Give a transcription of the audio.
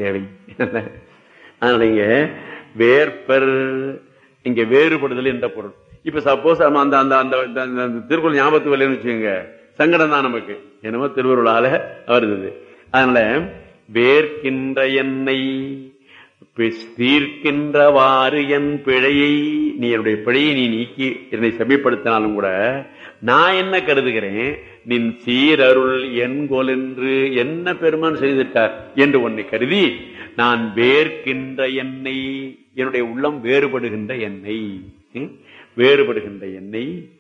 தேவை அதனால இங்க வேற்பர் இங்க வேறுபடுதல் என்ற பொருள் இப்ப சப்போஸ் அந்த அந்த அந்த அந்த அந்த- அந்த திருக்குறள் ஞாபகத்துக்கு வரலன்னு வச்சுக்கோங்க சங்கடம் தான் நமக்கு என்னமோ திருவருளால வருது அதனால வேர்க்கின்ற எண்ணெய் பிஸ் தீர்க்கின்றவாறு என் பிழையை நீ என்னுடைய பிழையை நீ நீக்கி என்னை செம்மைப்படுத்தினாலும் கூட நான் என்ன கருதுகிறேன் நின் சீரருள் என்கொல் என்று என்ன பெருமான் செய்துட்டார் என்று உன்னை கருதி நான் வேர்க்கின்ற எண்ணெய் என்னுடைய உள்ளம் வேறுபடுகின்ற எண்ணெய் ம்? வேறுபடுகின்ற எண்ணெய்